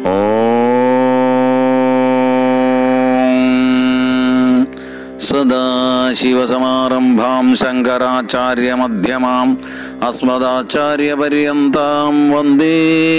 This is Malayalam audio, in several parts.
ഓം സദാശിവസമാരംഭാം ശങ്കരാചാര്യമധ്യമാം അസ്മദാചാര്യപര്യന്താം വന്ദേ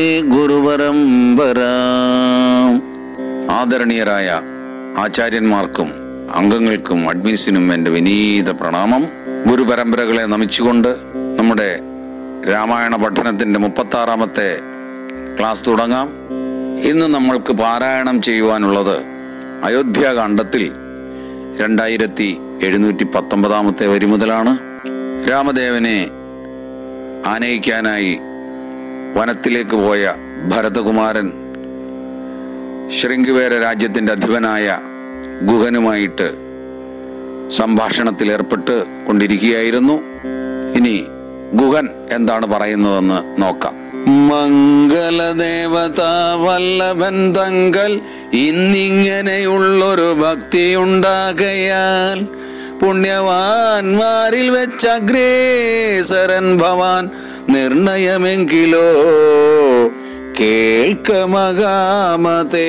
ഗുരുപരമ്പരാം ആദരണീയരായ ആചാര്യന്മാർക്കും അംഗങ്ങൾക്കും അഡ്മിൻസിനും എൻ്റെ വിനീത പ്രണാമം ഗുരുപരമ്പരകളെ നമിച്ചുകൊണ്ട് നമ്മുടെ രാമായണ പഠനത്തിൻ്റെ മുപ്പത്താറാമത്തെ ക്ലാസ് തുടങ്ങാം ഇന്ന് നമ്മൾക്ക് പാരായണം ചെയ്യുവാനുള്ളത് അയോധ്യാകാന്ഡത്തിൽ രണ്ടായിരത്തി എഴുന്നൂറ്റി പത്തൊമ്പതാമത്തെ വരി മുതലാണ് രാമദേവനെ ആനയിക്കാനായി വനത്തിലേക്ക് പോയ ഭരതകുമാരൻ ശൃംഗിവേര രാജ്യത്തിന്റെ അധിപനായ ഗുഹനുമായിട്ട് സംഭാഷണത്തിൽ ഏർപ്പെട്ട് കൊണ്ടിരിക്കുകയായിരുന്നു ഇനി ഗുഹൻ എന്താണ് പറയുന്നതെന്ന് നോക്കാം മംഗളദേവത വല്ലഭൻ തങ്കൽ ഇന്നിങ്ങനെയുള്ളൊരു ഭക്തിയുണ്ടാകയാൽ പുണ്യവാന്മാരിൽ വെച്ച അഗ്രേസരൻ ഭവാൻ നിർണയമെങ്കിലോ കേൾക്ക മകാമതേ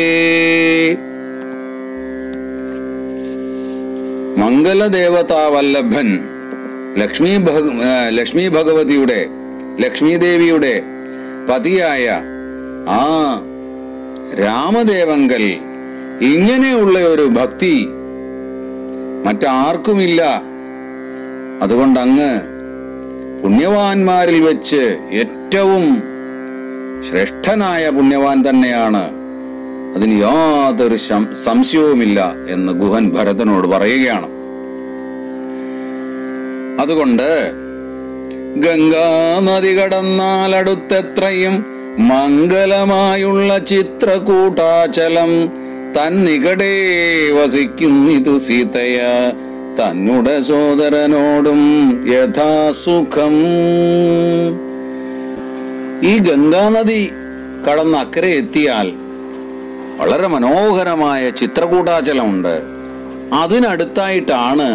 മംഗളദേവതാ വല്ലഭൻ ലക്ഷ്മി ഭഗ ആ, ലക്ഷ്മി ഭഗവതിയുടെ ലക്ഷ്മി ദേവിയുടെ പതിയായ ആ രാമദേവങ്കൽ ഇങ്ങനെയുള്ള ഒരു ഭക്തി മറ്റാർക്കുമില്ല അതുകൊണ്ട് അങ്ങ് പുണ്യവാന്മാരിൽ വെച്ച് ഏറ്റവും ശ്രേഷ്ഠനായ പുണ്യവാൻ തന്നെയാണ് അതിന് യാതൊരു ശം- സംശയവുമില്ല എന്ന് ഗുഹൻ ഭരതനോട് പറയുകയാണ് അതുകൊണ്ട് ഗംഗാനദി കടന്നാൽ അടുത്തെത്രയും മംഗലമായുള്ള ചിത്രകൂട്ടാചലം തന്നികടേ വസിക്കുന്നിതു സീതയ തന്നുടെ സോദരനോടും യഥാസുഖം ഈ ഗംഗാനദി കടന്ന് അക്കരെ എത്തിയാൽ വളരെ മനോഹരമായ ചിത്രകൂട്ടാചലമുണ്ട് അതിനടുത്തായിട്ടാണ്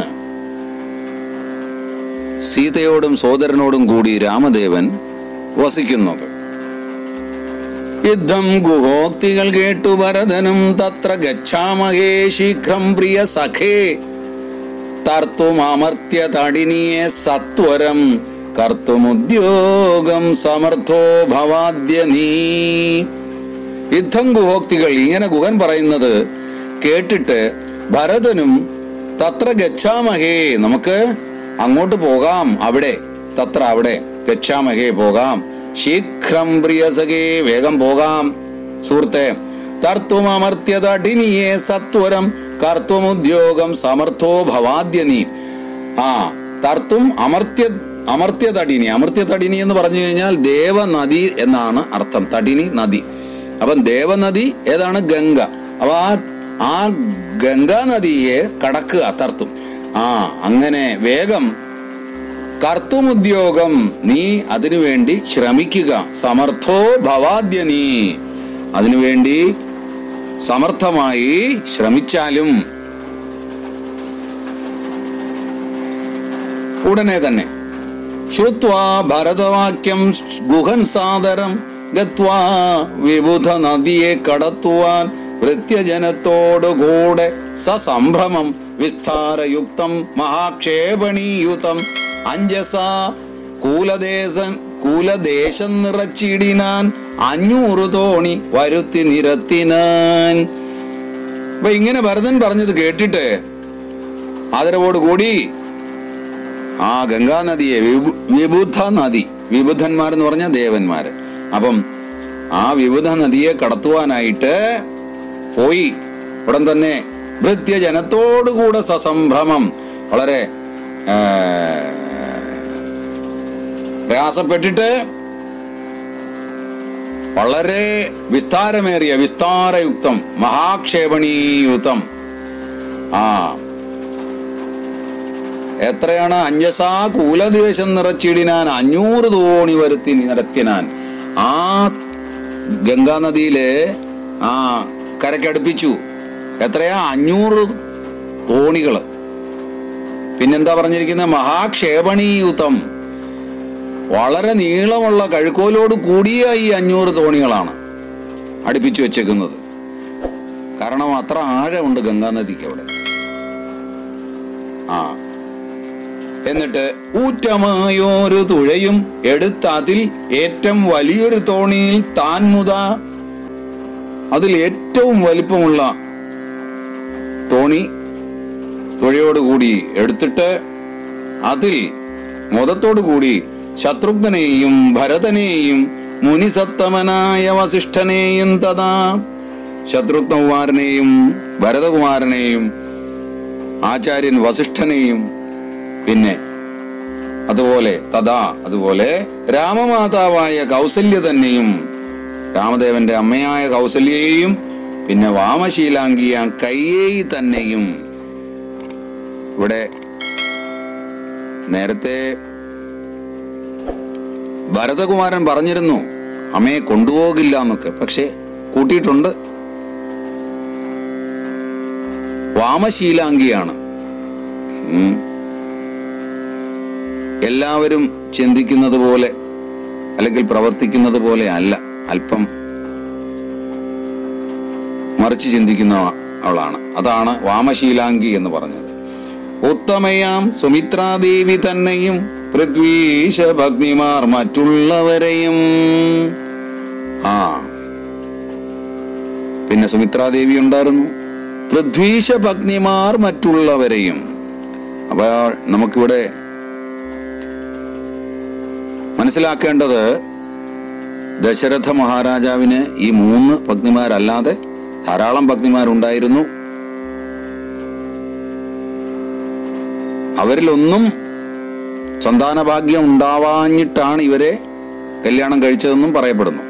സീതയോടും സോദരനോടും കൂടി രാമദേവൻ വസിക്കുന്നത് യുദ്ധം ഗുഹോക്തികൾ കേട്ടു ഭരതനും തത്ര ഗച്ഛാമഹേ ശീഘ്രം പ്രിയ സഖേ തർത്തുമർത്യ തടിനിയെ സത്വരം കർത്തുമുദ്യോഗം സമർത്ഥോ ഭവാദ്യ നീ യുദ്ധം ഗുഹോക്തികൾ ഇങ്ങനെ ഗുഹൻ പറയുന്നത് കേട്ടിട്ട് ഭരതനും തത്ര ഗച്ഛാമഹേ നമുക്ക് അങ്ങോട്ട് പോകാം അവിടെ തത്ര അവിടെ ഗച്ഛാമഹേ പോകാം ശീഘ്രം പ്രിയസഖേ വേഗം പോകാം സുഹൃത്തെ തർത്തും അമർത്യതടിനിയെ സത്വരം കർത്തുമുദ്യോഗം സമർത്ഥോ ഭവാദ്യ നീ ആ തർത്തും അമർത്യ അമർത്യ തടിനി അമർത്യ തടിനി എന്ന് പറഞ്ഞു കഴിഞ്ഞാൽ ദേവനദി എന്നാണ് അർത്ഥം തടിനി നദി അപ്പം ദേവനദി ഏതാണ് ഗംഗ അപ്പൊ ആ ആ ഗംഗാ നദിയെ കടക്കുക തർത്തും ആ അങ്ങനെ വേഗം കർത്തുമുദ്യോഗം നീ അതിനുവേണ്ടി ശ്രമിക്കുക സമർത്ഥോ ഭവാദ്യ നീ അതിനുവേണ്ടി സമർത്ഥമായി ശ്രമിച്ചാലും ഉടനെ തന്നെ ശ്രുത്വാ ഭരതവാക്യം ഗുഹൻ സാദരം ഗത്വാ വിബുധ നദിയെ കടത്തുവാൻ വൃത്യജനത്തോടുകൂടെ സസംഭ്രമം വിസ്താരയുക്തം മഹാക്ഷേപണീയുതം അഞ്ജസ കൂലദേശൻ കൂലദേശം നിറച്ചിടിനാൻ അഞ്ഞൂറ് തോണി വരുത്തി നിരത്തിനാൻ അപ്പൊ ഇങ്ങനെ ഭരതൻ പറഞ്ഞത് കേട്ടിട്ട് ആദരവോടുകൂടി ആ ഗംഗാ നദിയെ വിബു- വിബുധ നദി വിബുധന്മാർ എന്ന് പറഞ്ഞ ദേവന്മാര് അപ്പം ആ വിബുധ നദിയെ കടത്തുവാനായിട്ട് പോയി ഉടൻ തന്നെ ഭൃത്യജനത്തോടുകൂടെ സസംഭ്രമം വളരെ ആ, പ്രയാസപ്പെട്ടിട്ട് വളരെ വിസ്താരമേറിയ വിസ്താരയുക്തം മഹാക്ഷേപണീയുക്തം ആ എത്രയാണ് അഞ്ഞസാ കൂലദേശം നിറച്ചിടിനാൻ അഞ്ഞൂറ് തോണി വരുത്തി നിരത്തിനാൻ ആ ഗംഗാനദിയിലെ ആ കരക്കടുപ്പിച്ചു എത്രയാ അഞ്ഞൂറ് തോണികള് പിന്നെന്താ പറഞ്ഞിരിക്കുന്നത് മഹാക്ഷേപണീയുതം വളരെ നീളമുള്ള കഴുക്കോലോട് കൂടിയ ഈ അഞ്ഞൂറ് തോണികളാണ് അടുപ്പിച്ചു വെച്ചേക്കുന്നത് കാരണം അത്ര ആഴമുണ്ട് ഗംഗാനദിക്ക് അവിടെ ആ എന്നിട്ട് ഊറ്റമായോരു തുഴയും എടുത്ത് അതിൽ ഏറ്റവും വലിയൊരു തോണിയിൽ താൻ മുത അതിൽ ഏറ്റവും വലിപ്പമുള്ള തോണി തുഴയോടുകൂടി എടുത്തിട്ട് അതിൽ മുതത്തോടുകൂടി ശത്രുഘ്നെയും ഭരതനെയും മുനിസത്തമനായ വസിഷ്ഠനെയും തഥാ ശത്രുഘ്നകുമാരനെയും ഭരതകുമാരനെയും ആചാര്യൻ വസിഷ്ഠനെയും പിന്നെ അതുപോലെ തഥാ അതുപോലെ രാമമാതാവായ കൗസല്യ തന്നെയും രാമദേവന്റെ അമ്മയായ കൗസല്യയെയും പിന്നെ വാമശീലാംഗിയ കയ്യേയി തന്നെയും ഇവിടെ നേരത്തെ ഭരതകുമാരൻ പറഞ്ഞിരുന്നു അമ്മയെ കൊണ്ടുപോകില്ല എന്നൊക്കെ പക്ഷെ കൂട്ടിയിട്ടുണ്ട് വാമശീലാംഗിയാണ് ഉം. എല്ലാവരും ചിന്തിക്കുന്നത് പോലെ അല്ലെങ്കിൽ പ്രവർത്തിക്കുന്നത് പോലെ അല്ല അല്പം മറിച്ച് ചിന്തിക്കുന്ന അവളാണ് അതാണ് വാമശീലാംഗി എന്ന് പറഞ്ഞത് ഉത്തമയാം സുമിത്രാദേവി തന്നെയും പൃഥ്വീശ ഭഗ്നിമാർ മറ്റുള്ളവരെയും ആ പിന്നെ സുമിത്രാദേവി ഉണ്ടായിരുന്നു പൃഥ്വീശ ഭഗ്നിമാർ മറ്റുള്ളവരെയും അപ്പൊ നമുക്കിവിടെ മനസ്സിലാക്കേണ്ടത് ദശരഥ മഹാരാജാവിന് ഈ മൂന്ന് പത്നിമാരല്ലാതെ ധാരാളം പത്നിമാരുണ്ടായിരുന്നു അവരിലൊന്നും സന്താന ഭാഗ്യം ഉണ്ടാവാഞ്ഞിട്ടാണ് ഇവരെ കല്യാണം കഴിച്ചതെന്നും പറയപ്പെടുന്നു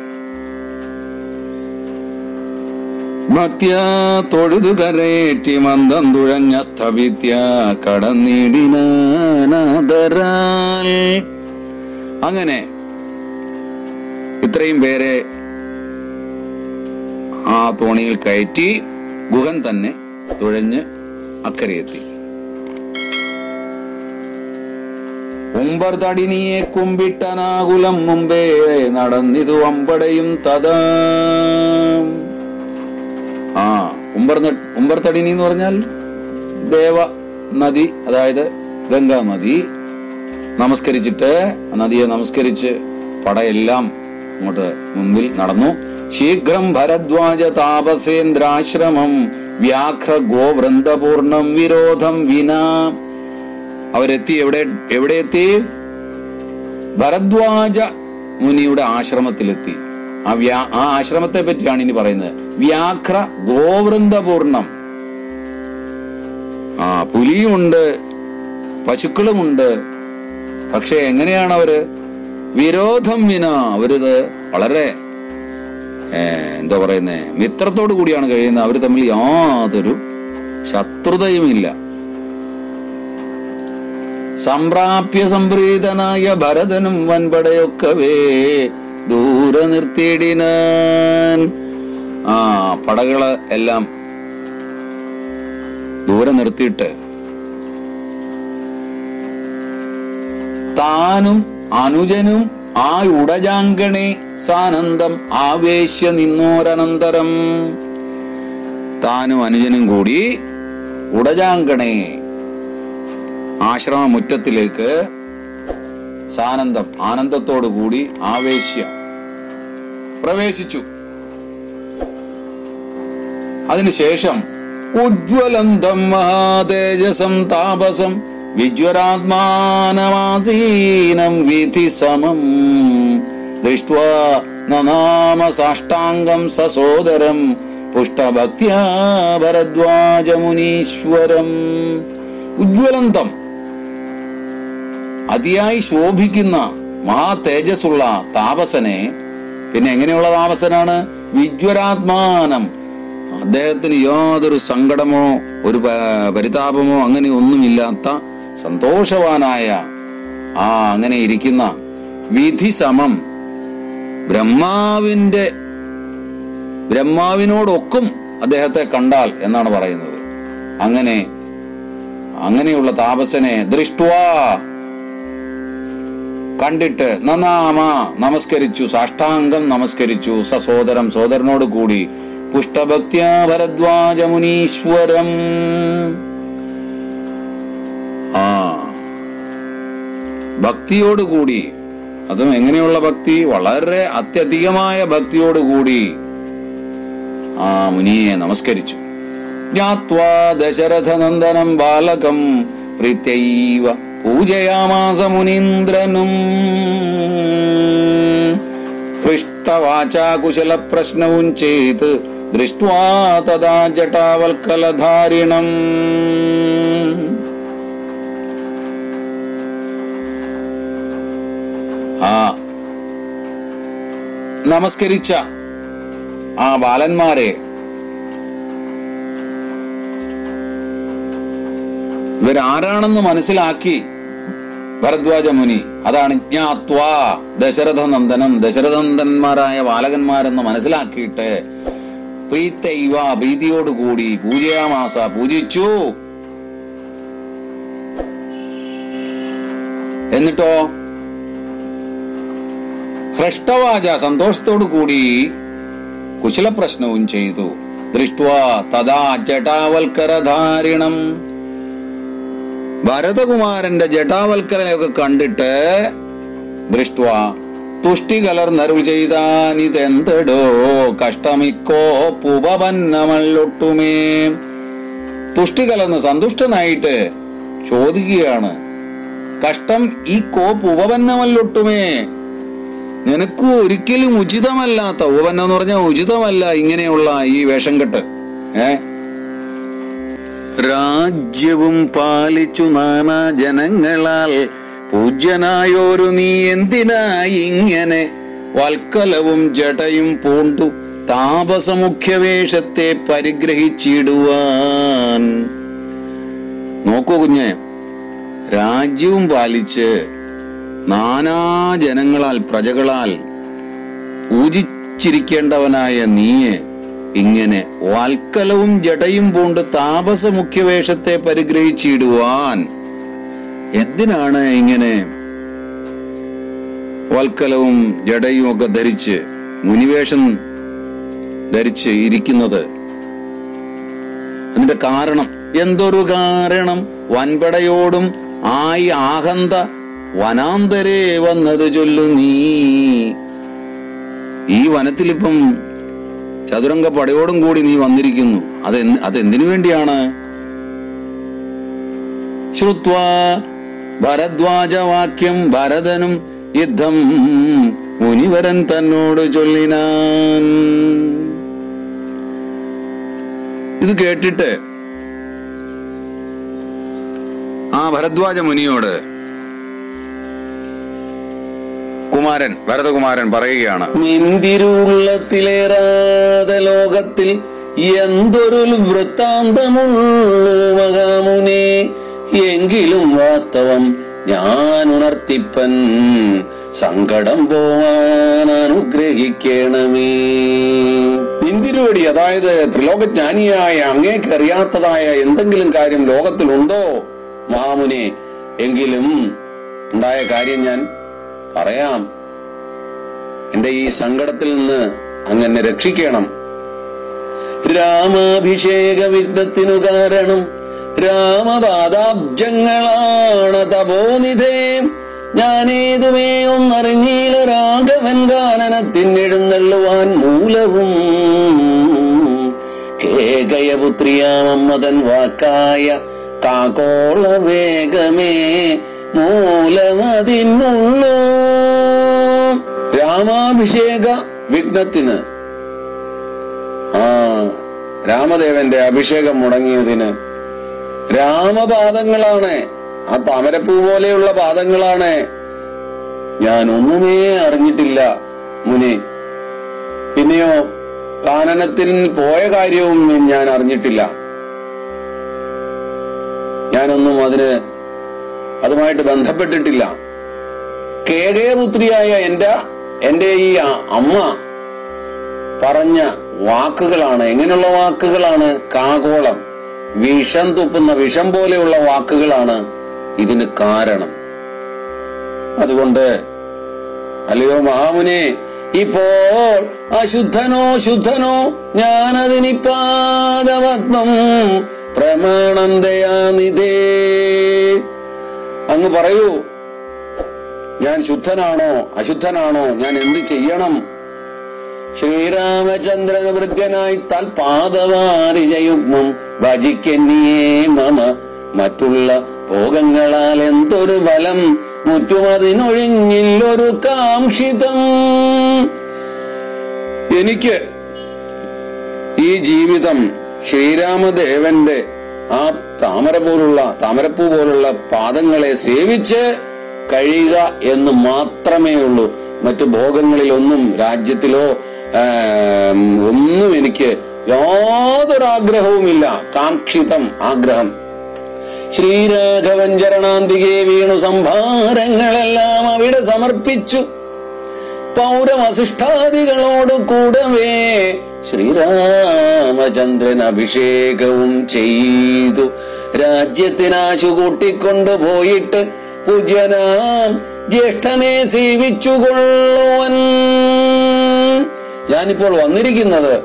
ഭക്ത്യ തൊഴുതു കരേറ്റി മന്ദം തുഴഞ്ഞ സ്ഥപിത്യ കടന്നിടിനാദരാൽ അങ്ങനെ ഇത്രയും പേരെ ആ തോണിയിൽ കയറ്റി ഗുഹൻ തന്നെ തുഴഞ്ഞ് അക്കരയെത്തി ഉമ്പർ തടിനിയെ കുമ്പിട്ടനാകുലം മുമ്പേ നടന്നിതു അമ്പടയും തഥാ ആ ഉമ്പർ ന- ഉമ്പർ തടിനി എന്ന് പറഞ്ഞാൽ ദേവ നദി അതായത് ഗംഗാ നദി നമസ്കരിച്ചിട്ട് ആ നദിയെ നമസ്കരിച്ച് പടയെല്ലാം അങ്ങോട്ട് മുമ്പിൽ നടന്നു ശീഘ്രം ഭരദ്വാജ താപസേന്ദ്രാശ്രമം വ്യാഘ്ര ഗോവൃന്ദപൂർണം വിരോധം വിന അവരെത്തി എവിടെ എവിടെ എത്തി ഭരദ്വാജ മുനിയുടെ ആശ്രമത്തിലെത്തി ആ വ്യാ ആ ആശ്രമത്തെ പറ്റിയാണ് ഇനി പറയുന്നത് വ്യാഘ്ര ഗോവൃന്ദപൂർണം ആ പുലിയുമുണ്ട് പശുക്കളുമുണ്ട് പക്ഷെ എങ്ങനെയാണ് അവര് വിരോധം വിന അവരിത് വളരെ ഏ, എന്താ പറയുന്നേ മിത്രത്തോടു കൂടിയാണ് കഴിയുന്നത് അവർ തമ്മിൽ യാതൊരു ശത്രുതയുമില്ല സംപ്രാപ്യ സംപ്രീതനായ ഭരതനും വൻപടയൊക്കവേ ദൂരെ നിർത്തിയിടിനാൻ ആ പടകള് എല്ലാം ദൂരെ നിർത്തിയിട്ട് താനും അനുജനും ആ ഉടജാങ്കണേ സാനന്ദം ആവേശ്യ നിന്നോരനന്തരം താനും അനുജനും കൂടി ഉടജാങ്കണേ ആശ്രമ മുറ്റത്തിലേക്ക് സാനന്ദം ആനന്ദത്തോടു കൂടി ആവേശ്യ പ്രവേശിച്ചു അതിനുശേഷം ഉജ്വലന്തം മഹാതേജസം താപസം വിജ്വരാത്മാനമാസീനം വിധി സമം ദൃഷ്ട്വാ നനാമ സാഷ്ടാംഗം സസോദരം പുഷ്ടഭക്ത്യാ ഭരദ്വാജമുനീശ്വരം ഉജ്വലന്തം അതിയായി ശോഭിക്കുന്ന മഹാ തേജസ്സുള്ള താപസനെ പിന്നെ എങ്ങനെയുള്ള താപസനാണ് വിജ്വരാത്മാനം അദ്ദേഹത്തിന് യാതൊരു സങ്കടമോ ഒരു പ- പരിതാപമോ അങ്ങനെ ഒന്നുമില്ലാത്ത സന്തോഷവാനായ ആ അങ്ങനെ ഇരിക്കുന്ന വിധി സമം ബ്രഹ്മാവിന്റെ ബ്രഹ്മാവിനോടൊക്കും അദ്ദേഹത്തെ കണ്ടാൽ എന്നാണ് പറയുന്നത് അങ്ങനെ അങ്ങനെയുള്ള താപസനെ ദൃഷ്ടുവാ കണ്ടിട്ട് നന്നാമ നമസ്കരിച്ചു സാഷ്ടാംഗം നമസ്കരിച്ചു സസോദരം സോദരനോട് കൂടി പുഷ്ടഭക്ത്യാ ഭരദ്വാജ മുനീശ്വരം ആ ഭക്തിയോടുകൂടി അതും എങ്ങനെയുള്ള ഭക്തി വളരെ അത്യധികമായ ഭക്തിയോടുകൂടി ആ മുനിയെ നമസ്കരിച്ചു ജ്ഞാത്വാ ദശരഥനന്ദനം ബാലകം പ്രീത്യൈവ പൂജയാമാസ മുനീന്ദ്രനും ഹൃഷ്ടവാചാ കുശല പ്രശ്നവും ചെയ്ത് ദൃഷ്ട്വാ തഥാ ജടാവൽക്കലധാരിണം ആ നമസ്കരിച്ച ആ ബാലന്മാരെ ഇവരാരാണെന്ന് മനസ്സിലാക്കി ഭരദ്വാജ മുനി അതാണ് ജ്ഞാത്വാ ദശരഥ നന്ദനം ദശരഥനന്ദന്മാരായ ബാലകന്മാരെന്ന് മനസ്സിലാക്കിയിട്ട് പ്രീത്തൈവ പ്രീതിയോടുകൂടി പൂജയാമാസ പൂജിച്ചു എന്നിട്ടോ ഹ്രഷ്ടവാച സന്തോഷത്തോടു കൂടി കുശലപ്രശ്നവും ചെയ്തു ദൃഷ്ട്വാ തഥാ ജടാവൽക്കരധാരിണം ഭരതകുമാരന്റെ ജടാവൽക്കരനെയൊക്കെ കണ്ടിട്ട് ദൃഷ്ട്വ തുഷ്ടി കലർന്നരുൾ ചെയ്താനിതെന്തടോ കഷ്ടമിക്കോ പുപപന്നമല്ലൊട്ടുമേ തുഷ്ടി കലർന്ന് സന്തുഷ്ടനായിട്ട് ചോദിക്കുകയാണ് കഷ്ടം ഈ കോപ്പ് ഉപപന്നമല്ലൊട്ടുമേ നിനക്ക് ഒരിക്കലും ഉചിതമല്ലാത്ത ഉപപന്നം എന്ന് പറഞ്ഞാൽ ഉചിതമല്ല ഇങ്ങനെയുള്ള ഈ വേഷം കെട്ട് ഏ രാജ്യവും പാലിച്ചു നാനാ ജനങ്ങളാൽ പൂജ്യനായോരു നീ എന്തിനായി ഇങ്ങനെ വൽക്കലവും ജടയും പൂണ്ടു താപസമുഖ്യവേഷത്തെ പരിഗ്രഹിച്ചിടുവാൻ നോക്കൂ കുഞ്ഞെ രാജ്യവും പാലിച്ച് നാനാ ജനങ്ങളാൽ പ്രജകളാൽ പൂജിച്ചിരിക്കേണ്ടവനായ നീയെ ഇങ്ങനെ വാൽക്കലവും ജടയും പൂണ്ട് താപസ മുഖ്യവേഷത്തെ പരിഗ്രഹിച്ചിടുവാൻ എന്തിനാണ് ഇങ്ങനെ വാൽക്കലവും ജടയും ഒക്കെ ധരിച്ച് മുനിവേഷം ധരിച്ച് ഇരിക്കുന്നത് അതിന്റെ കാരണം എന്തൊരു കാരണം വൻപടയോടും ആയി ആഹന്ത വനാന്തരേ വന്നത് ചൊല്ലു നീ ഈ വനത്തിലിപ്പം ചതുരംഗ പടയോടും കൂടി നീ വന്നിരിക്കുന്നു അത് അതെന്തിനു വേണ്ടിയാണ് ശ്രുത്വാ ഭരദ്വാജവാക്യം ഭരതനും യുദ്ധം മുനിവരൻ തന്നോട് ചൊല്ലിനാൻ ഇത് കേട്ടിട്ട് ആ ഭരദ്വാജ മുനിയോട് കുമാരൻ ഭരതകുമാരൻ പറയുകയാണ് നിന്തിരുള്ളത്തിലേറാതെ ലോകത്തിൽ എന്തൊരു വൃത്താന്തമുള്ളൂ മഹാമുനെ എങ്കിലും വാസ്തവം ഞാൻ ഉണർത്തിപ്പൻ സങ്കടം പോവാൻ അനുഗ്രഹിക്കണമേ നിന്തിരുവടി അതായത് ത്രിലോകജ്ഞാനിയായ അങ്ങേക്ക് അറിയാത്തതായ എന്തെങ്കിലും കാര്യം ലോകത്തിലുണ്ടോ മഹാമുനെ എങ്കിലും ഉണ്ടായ കാര്യം ഞാൻ പറയാം എന്റെ ഈ സങ്കടത്തിൽ നിന്ന് അങ്ങനെ രക്ഷിക്കണം രാമാഭിഷേക വിഘ്നത്തിനു കാരണം രാമപാദാബ്ജങ്ങളാണ് തപോനിധേ ഞാനേതുമേ ഒന്നറിഞ്ഞീല രാഘവൻ കാനനത്തിനെഴുന്നള്ളുവാൻ മൂലവും കേകയപുത്രിയാമമ്മതൻ വാക്കായ കാകോള വേഗമേ മൂലമതിനുള്ളൂ രാമാഭിഷേക വിഘ്നത്തിന് ആ രാമദേവന്റെ അഭിഷേകം മുടങ്ങിയതിന് രാമപാദങ്ങളാണ് ആ താമരപ്പൂ പോലെയുള്ള പാദങ്ങളാണ് ഞാൻ ഒന്നുമേ അറിഞ്ഞിട്ടില്ല മുനി പിന്നെയോ കാനനത്തിൽ പോയ കാര്യവും ഞാൻ അറിഞ്ഞിട്ടില്ല ഞാനൊന്നും അതിന് അതുമായിട്ട് ബന്ധപ്പെട്ടിട്ടില്ല കേകയപുത്രിയായ എന്റെ എന്റെ ഈ അ- അമ്മ പറഞ്ഞ വാക്കുകളാണ് എങ്ങനെയുള്ള വാക്കുകളാണ് കാകോളം വിഷം തുപ്പുന്ന വിഷം പോലെയുള്ള വാക്കുകളാണ് ഇതിന് കാരണം അതുകൊണ്ട് അല്ലയോ മഹാമുനെ ഇപ്പോൾ അശുദ്ധനോ ശുദ്ധനോ ഞാനതിനിപ്പാദപത്മം പ്രമാണം ദയാനിധേ അങ്ങ് പറയൂ ഞാൻ ശുദ്ധനാണോ അശുദ്ധനാണോ ഞാൻ എന്ത് ചെയ്യണം ശ്രീരാമചന്ദ്രന് വൃദ്ധ്യനായി താൽ പാദവാരിജയുഗ്മം ഭജിക്കന്നിയേ മമ മറ്റുള്ള ഭോഗങ്ങളാൽ എന്തൊരു ബലം മുറ്റുമതിനൊഴിഞ്ഞില്ലൊരു കാംക്ഷിതം എനിക്ക് ഈ ജീവിതം ശ്രീരാമദേവന്റെ ആ താമര പോലുള്ള താമരപ്പൂ പോലുള്ള പാദങ്ങളെ സേവിച്ച് കഴിയുക എന്ന് മാത്രമേ ഉള്ളൂ മറ്റു ഭോഗങ്ങളിലൊന്നും രാജ്യത്തിലോ ആം, ഒന്നും എനിക്ക് യാതൊരു ആഗ്രഹവുമില്ല കാക്ഷിതം ആഗ്രഹം ശ്രീരാഘവൻ ചരണാന്തികെ വീണു സംഭാരങ്ങളെല്ലാം അവിടെ സമർപ്പിച്ചു പൗരവസിഷ്ഠാദികളോട് കൂടവേ ശ്രീരാമചന്ദ്രൻ അഭിഷേകവും ചെയ്തു രാജ്യത്തിനാശു കൂട്ടിക്കൊണ്ടുപോയിട്ട് പൂജ്യനാം ജ്യേഷ്ഠനെ സേവിച്ചുകൊള്ളുവൻ ഞാനിപ്പോൾ വന്നിരിക്കുന്നത്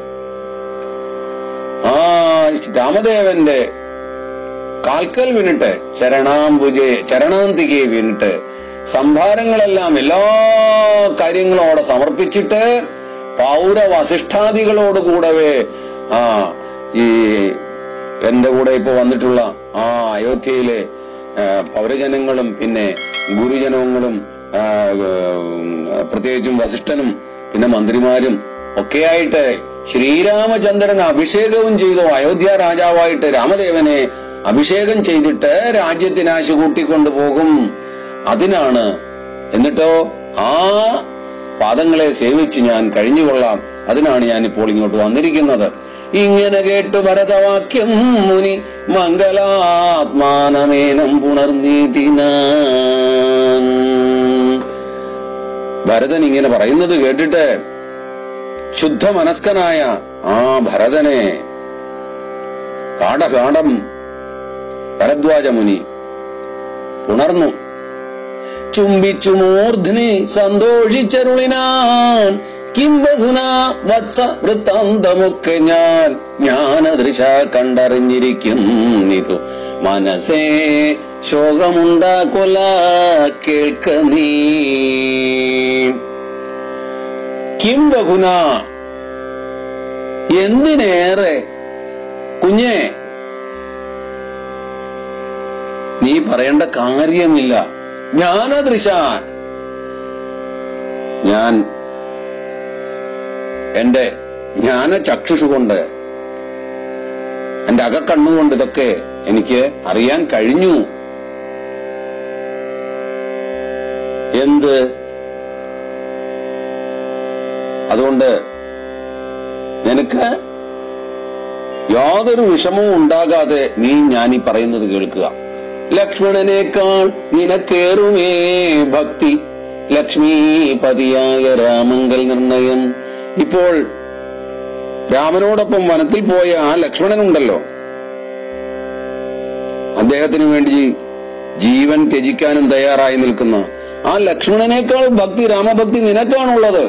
ആ രാമദേവന്റെ കാൽക്കൽ വീണിട്ട് ചരണാംബുജെ ചരണാന്തികയെ വീണിട്ട് സംഭാരങ്ങളെല്ലാം എല്ലാ കാര്യങ്ങളും അവിടെ സമർപ്പിച്ചിട്ട് പൗരവസിഷ്ഠാദികളോട് കൂടവേ ആ ഈ എന്റെ കൂടെ ഇപ്പൊ വന്നിട്ടുള്ള ആ അയോധ്യയിലെ ആ, പൗരജനങ്ങളും പിന്നെ ഗുരുജനങ്ങളും ആ, ഉം, പ്രത്യേകിച്ചും വസിഷ്ഠനും പിന്നെ മന്ത്രിമാരും ഒക്കെയായിട്ട് ശ്രീരാമചന്ദ്രൻ അഭിഷേകവും ചെയ്തു അയോധ്യ രാജാവായിട്ട് രാമദേവനെ അഭിഷേകം ചെയ്തിട്ട് രാജ്യത്തിനാശു കൂട്ടിക്കൊണ്ടു പോകും അതിനാണ് എന്നിട്ടോ ആ പാദങ്ങളെ സേവിച്ച് ഞാൻ കഴിഞ്ഞുകൊള്ളാം അതിനാണ് ഞാൻ ഇപ്പോൾ ഇങ്ങോട്ട് വന്നിരിക്കുന്നത് ഇങ്ങനെ കേട്ടു ഭരതവാക്യം മുനി മംഗലാത്മാനമേനം പുണർനീട്ടിനാൻ ഭരതൻ ഇങ്ങനെ പറയുന്നത് കേട്ടിട്ട് ശുദ്ധ മനസ്കനായ ആ ഭരതനെ കാടകാടം ഭരദ്വാജ മുനി ഉണർന്നു ചുംബിച്ചു മൂർധ്നി സന്തോഷിച്ചരുളിനാൻ കിംബഹുന വത്സ വൃത്താന്തമൊക്കെ ഞാൻ ജ്ഞാനദൃശ കണ്ടറിഞ്ഞിരിക്കുന്നിതു മനസ്സേ ശോകമുണ്ടാകൊല കേൾക്ക നീ കിംബഹുന എന്തിനേറെ കുഞ്ഞേ നീ പറയേണ്ട കാര്യമില്ല ജ്ഞാനദൃശ ഞാൻ എന്റെ ജ്ഞാന ചക്ഷുഷു കൊണ്ട് എന്റെ അകക്കണ്ണുകൊണ്ട് ഇതൊക്കെ എനിക്ക് അറിയാൻ കഴിഞ്ഞു എന്ത് അതുകൊണ്ട് നിനക്ക് യാതൊരു വിഷമവും ഉണ്ടാകാതെ നീ ഞാൻ ഈ പറയുന്നത് കേൾക്കുക ലക്ഷ്മണനേക്കാൾ നിനക്കേറുമേ ഭക്തി ലക്ഷ്മീപതിയായ രാമങ്കൽ നിർണയം ഇപ്പോൾ രാമനോടൊപ്പം വനത്തിൽ പോയ ആ ലക്ഷ്മണനുണ്ടല്ലോ അദ്ദേഹത്തിന് വേണ്ടി ജീവൻ ത്യജിക്കാനും തയ്യാറായി നിൽക്കുന്ന ആ ലക്ഷ്മണനേക്കാൾ ഭക്തി രാമഭക്തി നിനക്കാണുള്ളത്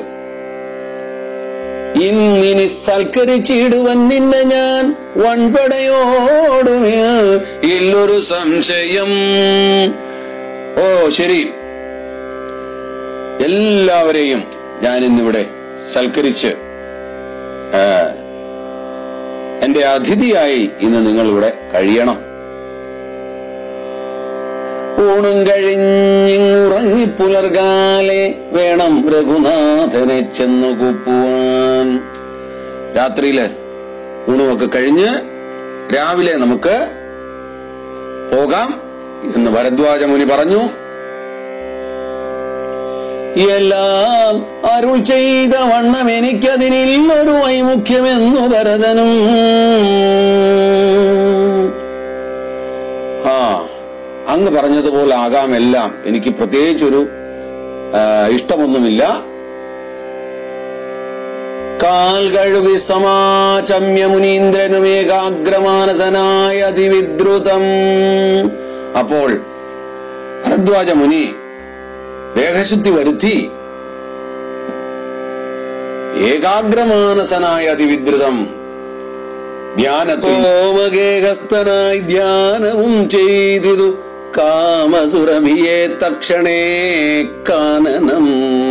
ഇന്നിനി സൽക്കരിച്ചിടുവൻ നിന്നെ ഞാൻ വൺപടയോടുമേ ഇല്ലൊരു സംശയം ഓ ശരി എല്ലാവരെയും ഞാൻ ഇന്നിവിടെ സൽക്കരിച്ച് ആ, എന്റെ അതിഥിയായി ഇന്ന് നിങ്ങൾ ഇവിടെ കഴിയണം ഊണും കഴിഞ്ഞിങ്ങുറങ്ങി പുലർകാലെ വേണം രഘുനാഥനെ ചെന്നു കൂപ്പുവാൻ രാത്രിയില് ഊണുമൊക്കെ കഴിഞ്ഞ് രാവിലെ നമുക്ക് പോകാം എന്ന് ഭരദ്വാജ മുനി പറഞ്ഞു എല്ലാം അരുൾ ചെയ്ത വണ്ണം എനിക്കതിനില്ലൊരു വൈമുഖ്യമെന്നു ഭരതനും ആ അങ്ങ് പറഞ്ഞതുപോലെ ആകാം എല്ലാം എനിക്ക് പ്രത്യേകിച്ചൊരു ആ, ഇഷ്ടമൊന്നുമില്ല കാൽ കഴുകി സമാചമ്യ മുനീന്ദ്രനും ഏകാഗ്രമാനസനായ അതിവിദ്രുതം അപ്പോൾ ഭരദ്വാജ മുനി ദേഹശുദ്ധി വരുത്തി ഏകാഗ്രമാനസനായ അതിവിദ്രുതം ധ്യാനത്തിൽ ഓമകേഹസ്ഥനായി ധ്യാനവും ചെയ്തിതു കാമസുരഭിയെ തക്ഷണേ കാനനം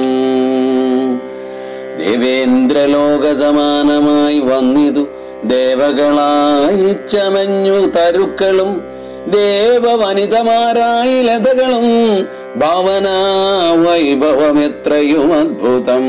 ദേവേന്ദ്രലോക സമാനമായി വന്നിതു ദേവകളായി ചമഞ്ഞു തരുക്കളും ദേവവനിതമാരായി ലതകളും ഭാവന വൈഭവമെത്രയും അദ്ഭുതം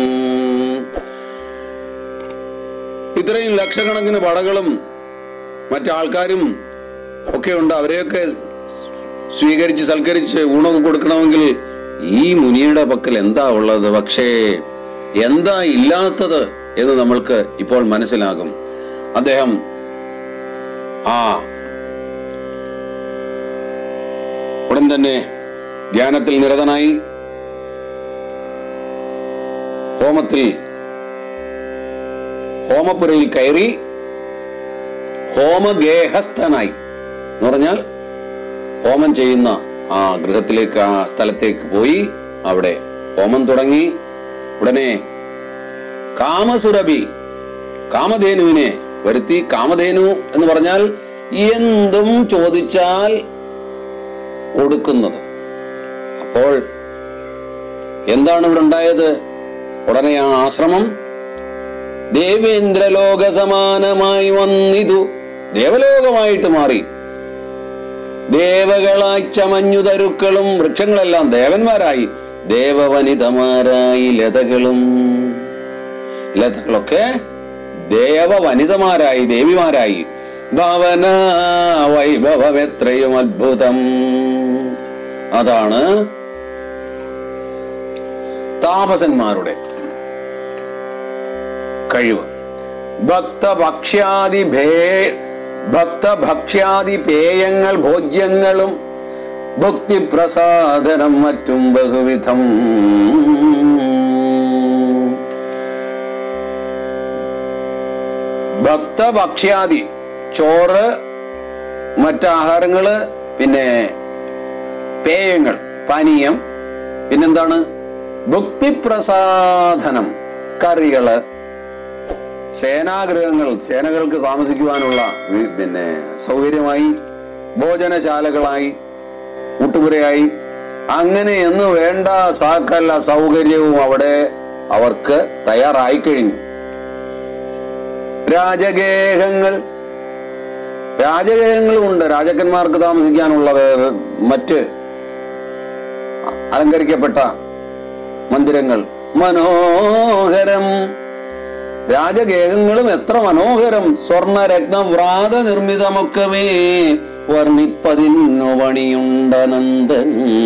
ഇത്രയും ലക്ഷക്കണക്കിന് പടകളും മറ്റാൾക്കാരും ഒക്കെ ഉണ്ട് അവരെയൊക്കെ സ്വീകരിച്ച് സൽക്കരിച്ച് ഊണൊക്കെ കൊടുക്കണമെങ്കിൽ ഈ മുനിയുടെ പക്കൽ എന്താ ഉള്ളത് പക്ഷേ എന്താ ഇല്ലാത്തത് എന്ന് നമ്മൾക്ക് ഇപ്പോൾ മനസ്സിലാകും അദ്ദേഹം ആ ഉടൻ തന്നെ ധ്യാനത്തിൽ നിരതനായി ഹോമത്തിൽ ഹോമപുരയിൽ കയറി ഹോമഗേഹസ്ഥനായി എന്ന് പറഞ്ഞാൽ ഹോമം ചെയ്യുന്ന ആ ഗൃഹത്തിലേക്ക് ആ സ്ഥലത്തേക്ക് പോയി അവിടെ ഹോമം തുടങ്ങി ഉടനെ കാമസുരഭി കാമധേനുവിനെ വരുത്തി കാമധേനു എന്ന് പറഞ്ഞാൽ എന്തും ചോദിച്ചാൽ കൊടുക്കുന്നത് അപ്പോൾ എന്താണ് ഇവിടെ ഉണ്ടായത് ഉടനെ ആ ആശ്രമം ദേവേന്ദ്രലോക സമാനമായി വന്നിതു ദേവലോകമായിട്ട് മാറി ദേവകളായി ചമഞ്ഞു തരുക്കളും വൃക്ഷങ്ങളെല്ലാം ദേവന്മാരായി ദേവവനിതമാരായി ലതകളും ലതകളൊക്കെ ദേവവനിതമാരായി ദേവിമാരായി ഭാവന വൈഭവം എത്രയും അത്ഭുതം അതാണ് താപസന്മാരുടെ കഴിവ് ഭക്തഭക്ഷ്യാദി ഭേ ഭക്തഭക്ഷ്യാദി പേയങ്ങൾ ഭോജ്യങ്ങളും ഭക്തിപ്രസാദനം മറ്റും ബഹുവിധം ഭക്തഭക്ഷ്യാദി ചോറ് മറ്റാഹാരങ്ങള് പിന്നെ പേയങ്ങൾ പാനീയം പിന്നെന്താണ് ഭുക്തിപ്രസാധനം കറികള് സേനാഗൃഹങ്ങൾ സേനകൾക്ക് താമസിക്കുവാനുള്ള വി- പിന്നെ സൗകര്യമായി ഭോജനശാലകളായി ഊട്ടുപുരയായി അങ്ങനെ എന്ന് വേണ്ട സകല സൗകര്യവും അവിടെ അവർക്ക് തയ്യാറായി കഴിഞ്ഞു രാജഗേഹങ്ങൾ രാജഗേഹങ്ങളും ഉണ്ട് രാജാക്കന്മാർക്ക് താമസിക്കാനുള്ള വേ- മറ്റ് അലങ്കരിക്കപ്പെട്ട മന്ദിരങ്ങൾ മനോഹരം രാജഗേഹങ്ങളും എത്ര മനോഹരം സ്വർണ രത്ന വ്രാത നിർമ്മിതമൊക്കവേ വർണ്ണിപ്പതിന്നു പണിയുണ്ടനന്ദൻ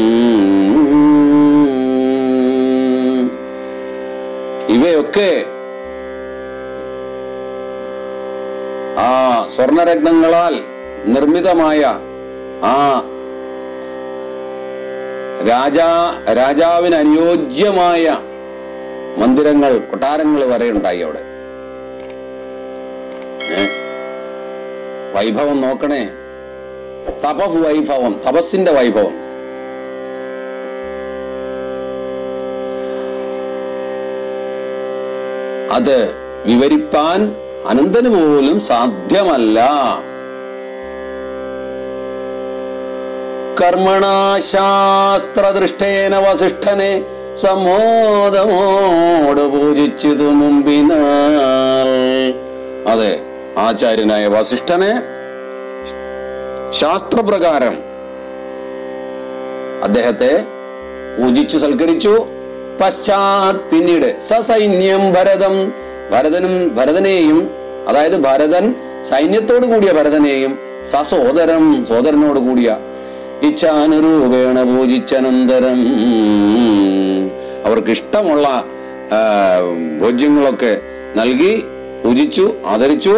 ഇവയൊക്കെ ആ സ്വർണരത്നങ്ങളാൽ നിർമ്മിതമായ ആ രാജാ രാജാവിന് അനുയോജ്യമായ മന്ദിരങ്ങൾ കൊട്ടാരങ്ങൾ വരെ ഉണ്ടായി അവിടെ ഏ? വൈഭവം നോക്കണേ തപ വൈഭവം തപസ്സിന്റെ വൈഭവം അത് വിവരിപ്പാൻ അനന്തന് പോലും സാധ്യമല്ല കർമ്മണാശാസ്ത്രദൃഷ്ടേന വസിഷ്ഠനെ സമോദമോട് പൂജിച്ചതു മുമ്പിനാൽ അതെ ആചാര്യനായ വസിഷ്ഠനെ ശാസ്ത്രപ്രകാരം അദ്ദേഹത്തെ പൂജിച്ചു സൽക്കരിച്ചു പശ്ചാത് പിന്നീട് സസൈന്യം ഭരതം ഭരതനും ഭരതനെയും അതായത് ഭരതൻ സൈന്യത്തോടു കൂടിയ ഭരതനെയും സസോദരം സോദരനോട് കൂടിയ ഇച്ഛാനുരൂപേണ പൂജിച്ചനന്തരം അവർക്ക് ഇഷ്ടമുള്ള ആ, ഭോജ്യങ്ങളൊക്കെ നൽകി പൂജിച്ചു ആദരിച്ചു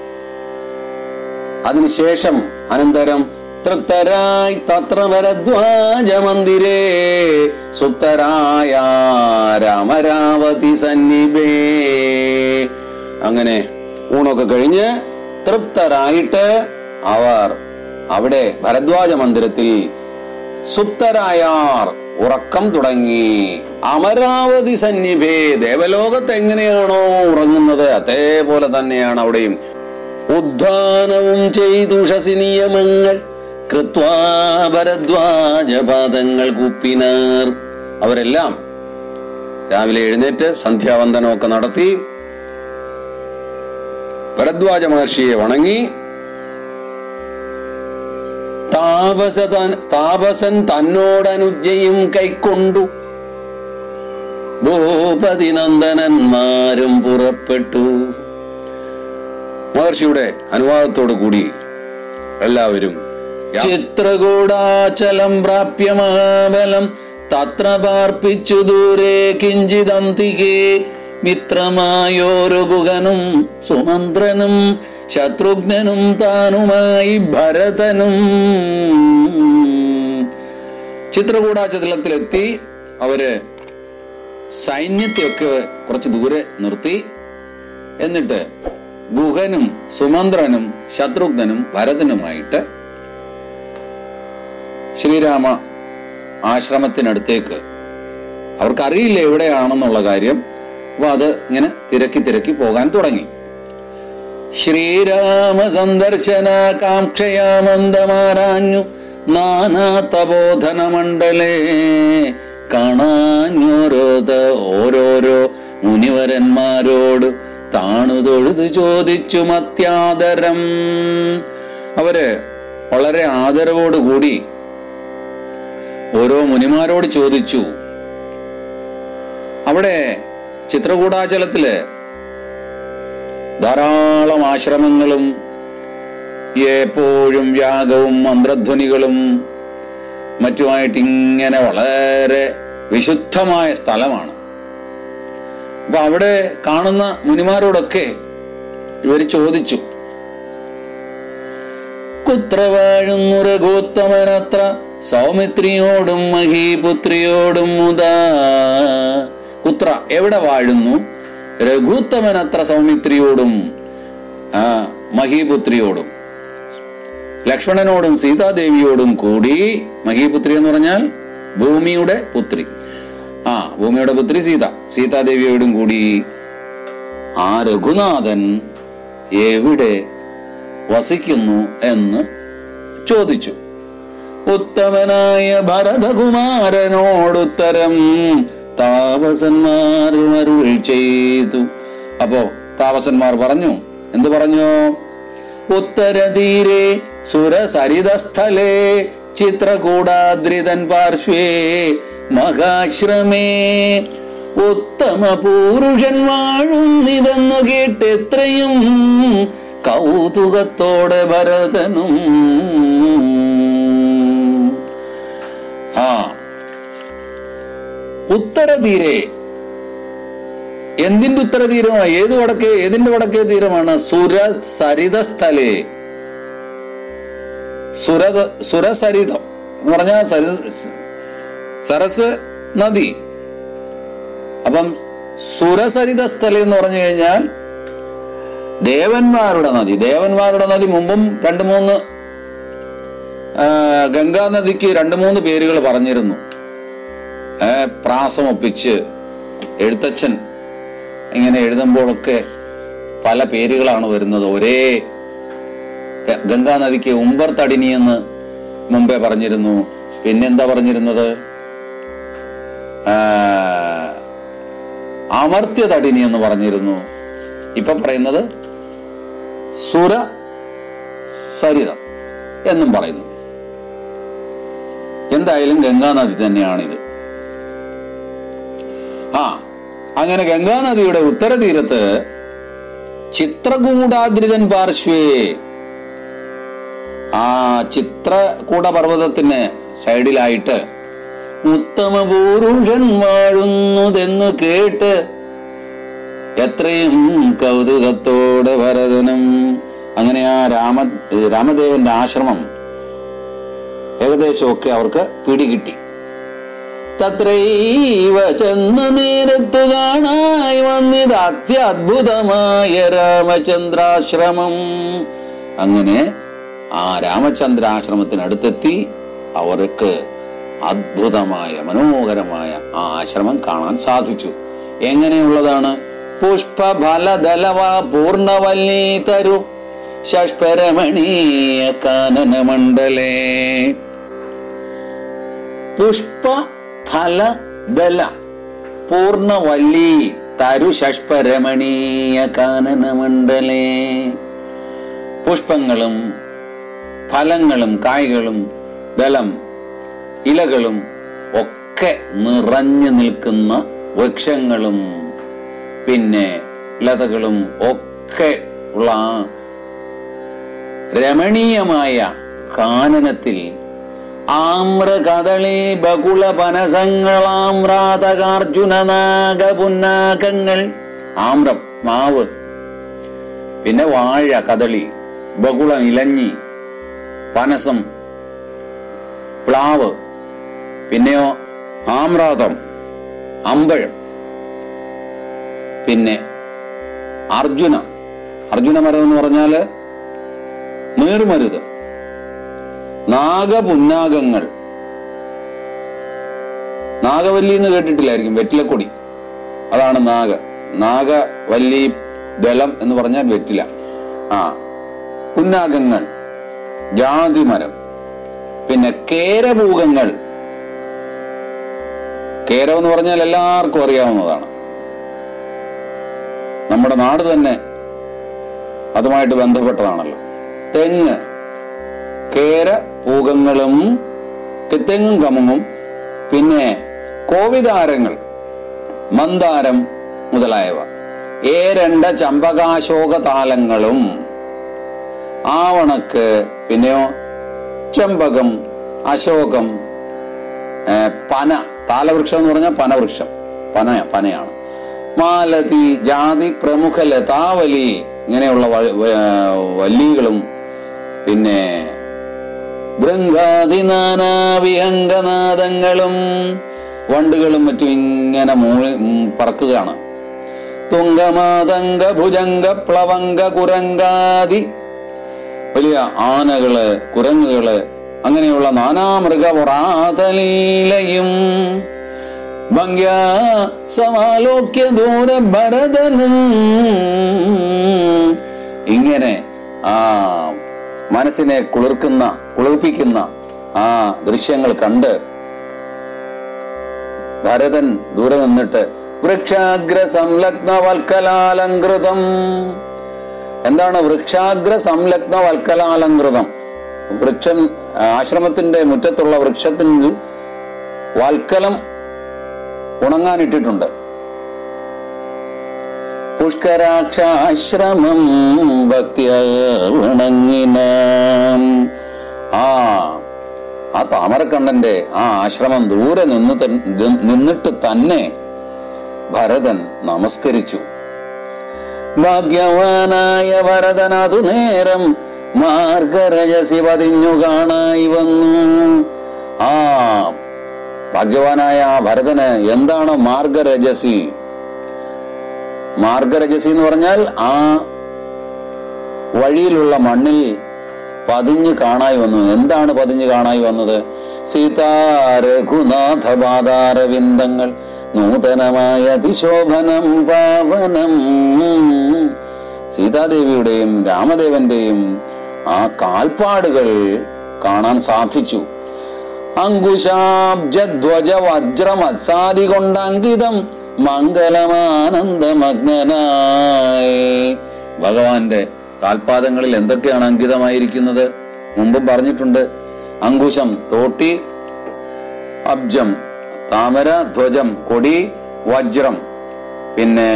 അതിനുശേഷം അനന്തരം തൃപ്തരായി തത്ര ഭരദ്വാജ മന്ദിരേ സുപ്തരായ രാമരാവതി സന്നിഭേ അങ്ങനെ ഊണൊക്കെ കഴിഞ്ഞ് തൃപ്തരായിട്ട് അവർ അവിടെ ഭരദ്വാജ മന്ദിരത്തിൽ സുപ്തരായാർ ഉറക്കം തുടങ്ങി അമരാവതി സന്നിഭേ ദേവലോകത്ത് എങ്ങനെയാണോ ഉറങ്ങുന്നത് അതേപോലെ തന്നെയാണ് അവിടെയും ഉദ്ധാനവും ചെയ്തുഷസി നിയമങ്ങൾ കൃത്വാ ഭരദ്വാജപാദങ്ങൾ കുപ്പിനാർ അവരെല്ലാം രാവിലെ എഴുന്നേറ്റ് സന്ധ്യാവന്ദനമൊക്കെ നടത്തി ഭരദ്വാജ മഹർഷിയെ വണങ്ങി താപസ താൻ- താപസൻ തന്നോടനുജ്ജയും കൈക്കൊണ്ടു ഭൂപതി നന്ദനന്മാരും പുറപ്പെട്ടു മഹർഷിയുടെ അനുവാദത്തോടു കൂടി എല്ലാവരും ചിത്രകൂടാചലം പ്രാപ്യ മഹാബലം തത്ര പാർപ്പിച്ചു ദൂരെ കിഞ്ചിതന്തികേ മിത്രമായോരു ഗുഹനും സുമന്ത്രനും ശത്രുഘ്നനും താനുമായി ഭരതനും ചിത്രകൂടാചലത്തിലെത്തി അവര് സൈന്യത്തെയൊക്കെ കുറച്ച് ദൂരെ നിർത്തി എന്നിട്ട് ഗുഹനും സുമന്ത്രനും ശത്രുഘ്നനും ഭരതനുമായിട്ട് ശ്രീരാമ ആശ്രമത്തിനടുത്തേക്ക് അവർക്കറിയില്ല എവിടെയാണെന്നുള്ള കാര്യം അപ്പൊ അത് ഇങ്ങനെ തിരക്കി തിരക്കി പോകാൻ തുടങ്ങി ശ്രീരാമ സന്ദർശന കാക്ഷയാമന്ദമാരാഞ്ഞു നാനാ തപോധന മണ്ഡലേ കാണാഞ്ഞോരോത ഓരോരോ മുനിവരന്മാരോട് താണു തൊഴുത് ചോദിച്ചു മത്യാദരം അവര് വളരെ ആദരവോടുകൂടി ഓരോ മുനിമാരോട് ചോദിച്ചു അവിടെ ചിത്രകൂടാചലത്തില് ധാരാളം ആശ്രമങ്ങളും എപ്പോഴും യാഗവും മന്ത്രധ്വനികളും മറ്റുമായിട്ട് ഇങ്ങനെ വളരെ വിശുദ്ധമായ സ്ഥലമാണ് അപ്പൊ അവിടെ കാണുന്ന മുനിമാരോടൊക്കെ ഇവർ ചോദിച്ചു കുത്ര വാഴുന്നു രഘുത്തമനത്ര സൗമിത്രിയോടും മഹീപുത്രിയോടും മുതാ കുത്ര എവിടെ വാഴുന്നു രഘുത്തമനത്ര സൗമിത്രിയോടും ആ മഹീപുത്രിയോടും ലക്ഷ്മണനോടും സീതാദേവിയോടും കൂടി മഹീപുത്രി എന്ന് പറഞ്ഞാൽ ഭൂമിയുടെ പുത്രി ആ ഭൂമിയുടെ പുത്രി സീത സീതാദേവിയോടും കൂടി ആ രഘുനാഥൻ എവിടെ വസിക്കുന്നു എന്ന് ചോദിച്ചു ഉത്തമനായ ഭരതകുമാരനോടുത്തരം താപസന്മാരും അരുൾ ചെയ്തു അപ്പോ താപസന്മാർ പറഞ്ഞു എന്തു പറഞ്ഞു ഉത്തരതീരെ സുരസരിതസ്ഥലേ ചിത്രകൂടാദ്രിതൻ പാർശ്വേ മഹാശ്രമേ ഉത്തമ പൂരുഷൻ വാഴുന്നിതെന്നു കേട്ടെത്രയും കൗതുകത്തോടെ ഭരതനും ആ ഉത്തരതീരെ എന്തിന്റെ ഉത്തരതീരമാണ് ഏത് വടക്കേ ഏതിന്റെ വടക്കേ തീരമാണ് സുര സരിത സ്ഥലേ സുരത സുരസരിതം എന്ന് പറഞ്ഞാൽ സരി സരസ് നദി അപ്പം സുരസരിത സ്ഥലം എന്ന് പറഞ്ഞു കഴിഞ്ഞാൽ ദേവന്മാരുടെ നദി ദേവന്മാരുടെ നദി മുമ്പും രണ്ട് മൂന്ന് ആ, ഗംഗാ നദിക്ക് രണ്ട് മൂന്ന് പേരുകൾ പറഞ്ഞിരുന്നു ഏ, പ്രാസമൊപ്പിച്ച് എഴുത്തച്ഛൻ ഇങ്ങനെ എഴുതുമ്പോഴൊക്കെ പല പേരുകളാണ് വരുന്നത് ഒരേ ഗംഗാ നദിക്ക് ഉമ്പർ തടിനി എന്ന് മുമ്പേ പറഞ്ഞിരുന്നു പിന്നെന്താ പറഞ്ഞിരുന്നത് ആ, അമർത്യ തടിനി എന്ന് പറഞ്ഞിരുന്നു ഇപ്പൊ പറയുന്നത് സുര സരിതം എന്നും പറയുന്നു എന്തായാലും ഗംഗാനദി തന്നെയാണിത് ആ അങ്ങനെ ഗംഗാനദിയുടെ ഉത്തരതീരത്ത് ചിത്രകൂടാദ്രിതൻ പാർശ്വേ ആ ചിത്രകൂട പർവ്വതത്തിന് സൈഡിലായിട്ട് ഉത്തമ പൂരുഷൻ വാഴുന്നതെന്നു കേട്ട് എത്രയും കൗതുകത്തോടെ ഭരതനും അങ്ങനെ ആ രാമ രാമദേവന്റെ ആശ്രമം ഏകദേശമൊക്കെ അവർക്ക് പിടികിട്ടി തത്രൈവ ചെന്ന നേരത്തു കാണായി വന്നിത് അത്യദ്ഭുതമായ രാമചന്ദ്രാശ്രമം അങ്ങനെ ആ രാമചന്ദ്രാശ്രമത്തിനടുത്തെത്തി അവർക്ക് അദ്ഭുതമായ മനോഹരമായ ആ ആശ്രമം കാണാൻ സാധിച്ചു എങ്ങനെയുള്ളതാണ് പുഷ്പഫലദലവ പൂർണ്ണവല്ലി തരു ഷഷ്പരമണീയ കാനനമണ്ഡലേ പുഷ്പ ഫല ദല പൂർണ്ണവല്ലി തരു ഷഷ്പരമണീയ കാനനമണ്ഡലേ പുഷ്പങ്ങളും ഫലങ്ങളും കായ്കളും ദലം ഇലകളും ഒക്കെ നിറഞ്ഞു നിൽക്കുന്ന വൃക്ഷങ്ങളും പിന്നെ ലതകളും ഒക്കെ ഉള്ള ആ രമണീയമായ കാനനത്തിൽ ആമ്ര കദളി ബകുള പനസങ്ങളാമ്രാതകാർജുന നാഗപുന്നാകങ്ങൾ ആമ്രം മാവ് പിന്നെ വാഴ കദളി ബകുളം ഇലഞ്ഞി പനസം പ്ലാവ് പിന്നെയോ ആമ്രാതം അമ്പഴം പിന്നെ അർജുന അർജുന മരം എന്ന് പറഞ്ഞാല് നീർമരുത് നാഗപുന്നാഗങ്ങൾ നാഗവല്ലി എന്ന് കേട്ടിട്ടില്ലായിരിക്കും വെറ്റിലക്കൊടി അതാണ് നാഗ നാഗവല്ലി ദളം എന്ന് പറഞ്ഞാൽ വെറ്റില ആ പുന്നാഗങ്ങൾ ജാതിമരം പിന്നെ കേരഭൂകങ്ങൾ കേരം എന്ന് പറഞ്ഞാൽ എല്ലാവർക്കും അറിയാവുന്നതാണ് നമ്മുടെ നാട് തന്നെ അതുമായിട്ട് ബന്ധപ്പെട്ടതാണല്ലോ തെങ്ങ് കേര പൂകങ്ങളും തെങ്ങും കമുങ്ങും പിന്നെ കോവിതാരങ്ങൾ മന്ദാരം മുതലായവ ഏരണ്ട ചമ്പകാശോക താലങ്ങളും ആവണക്ക് പിന്നെയോ ചെമ്പകം അശോകം ഏ, പന താലവൃക്ഷം എന്ന് പറഞ്ഞാൽ പനവൃക്ഷം പന പനയാണ് മാലതി ജാതി പ്രമുഖ ലതാവലി ഇങ്ങനെയുള്ള വ- വ- വല്ലികളും പിന്നെ ബൃങ്കാതി നാനാവിഹംഗനാദങ്ങളും വണ്ടുകളും മറ്റും ഇങ്ങനെ മൂളി ഉം, പറക്കുകയാണ് തുങ്കമാതങ്ക ഭുജംഗ പ്ലവങ്ക കുരങ്കാതി വലിയ ആനകള് കുരങ്ങുകള് അങ്ങനെയുള്ള നാനാമൃഗപുറാതലീലയും ഭംഗ്യ സമാലോക്യ ദൂര ഭരതനും ഇങ്ങനെ ആ മനസ്സിനെ കുളിർക്കുന്ന കുളിർപ്പിക്കുന്ന ആ ദൃശ്യങ്ങൾ കണ്ട് ഭരതൻ ദൂരെ നിന്നിട്ട് വൃക്ഷാഗ്ര സംലഗ്ന വൽക്കലാലങ്കൃതം എന്താണ് വൃക്ഷാഗ്ര സംലഗ്ന വൽക്കലാലങ്കൃതം വൃക്ഷം ആശ്രമത്തിന്റെ മുറ്റത്തുള്ള വൃക്ഷത്തിൽ വൽക്കലം ഉണങ്ങാനിട്ടിട്ടുണ്ട് പുഷ്കരാക്ഷാശ്രമം ഭക്തിയണങ്ങിനാൻ ആ ആ താമരക്കണ്ണന്റെ ആ ആശ്രമം ദൂരെ നിന്ന് തൻ- നി- നിന്നിട്ട് തന്നെ ഭരതൻ നമസ്കരിച്ചു ഭാഗ്യവാനായ ഭരതൻ അതു നേരം മാർഗരജസി പതിഞ്ഞു കാണായി വന്നു ആ ഭാഗ്യവാനായ ആ ഭരതന് എന്താണ് മാർഗരജസി മാർഗരജസി എന്ന് പറഞ്ഞാൽ ആ വഴിയിലുള്ള മണ്ണിൽ പതിഞ്ഞു കാണായി വന്നു എന്താണ് പതിഞ്ഞു കാണായി വന്നത് സീതാ രഘുനാഥ പാതാരവിന്ദങ്ങൾ നൂതനമായ അതിശോഭനം പാവനം സീതാദേവിയുടെയും രാമദേവന്റെയും ആ കാൽപ്പാടുകൾ കാണാൻ സാധിച്ചു അങ്കുശാബ്ജധ്വജ വജ്രമത്സാദി കൊണ്ടങ്കിതം മംഗളമാനന്ദമഗ്നനായി ഭഗവാന്റെ കാൽപാദങ്ങളിൽ എന്തൊക്കെയാണ് അങ്കിതമായിരിക്കുന്നത് മുമ്പും പറഞ്ഞിട്ടുണ്ട് അങ്കുശം തോട്ടി അബ്ജം താമര ധ്വജം കൊടി വജ്രം പിന്നെ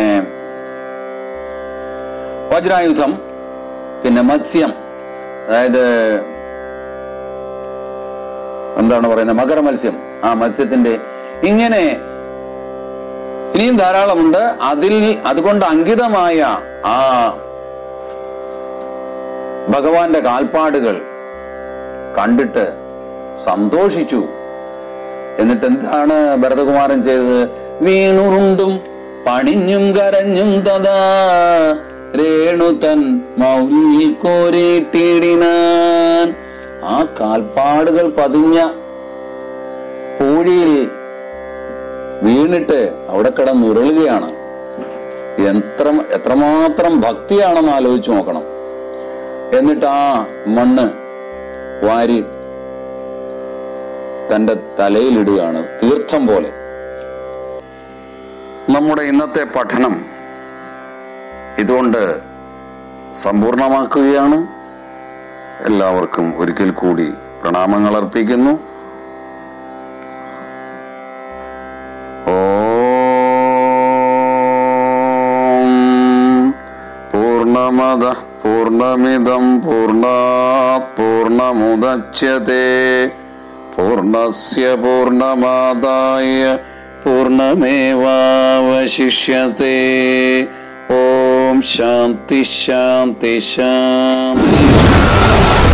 വജ്രായുധം പിന്നെ മത്സ്യം അതായത് എന്താണ് പറയുന്നത് മകരമത്സ്യം ആ മത്സ്യത്തിന്റെ ഇങ്ങനെ ഇനിയും ധാരാളമുണ്ട് അതിൽ അതുകൊണ്ട് അങ്കിതമായ ആ ഭഗവാന്റെ കാൽപ്പാടുകൾ കണ്ടിട്ട് സന്തോഷിച്ചു എന്നിട്ട് എന്താണ് ഭരതകുമാരൻ ചെയ്തത് വീണുറുണ്ടും പണിഞ്ഞും കരഞ്ഞും തഥാ രേണുതൻ മൗലിയിൽ കോരിട്ടിടിനാൻ ആ കാൽപ്പാടുകൾ പതിഞ്ഞ പൂഴിയിൽ വീണിട്ട് അവിടെ കിടന്നുരുളുകയാണ് എത്ര എത്രമാത്രം ഭക്തിയാണെന്ന് ആലോചിച്ചു നോക്കണം എന്നിട്ട് ആ മണ്ണ് വാരി തന്റെ തലയിലിടുകയാണ് തീർത്ഥം പോലെ നമ്മുടെ ഇന്നത്തെ പഠനം ഇതുകൊണ്ട് സമ്പൂർണമാക്കുകയാണ് എല്ലാവർക്കും ഒരിക്കൽ കൂടി പ്രണാമങ്ങൾ അർപ്പിക്കുന്നു ഓം പൂർണ്ണമത പൂർണ്ണമിതം പൂർണ്ണാത് പൂർണ്ണമുദച്യത്തെ പൂർണ്ണസ്യ പൂർണ്ണമാദായ പൂർണ്ണമേവാവശിഷ്യത്തെ ഓം ശാന്തി ശാന്തി ശാന്തി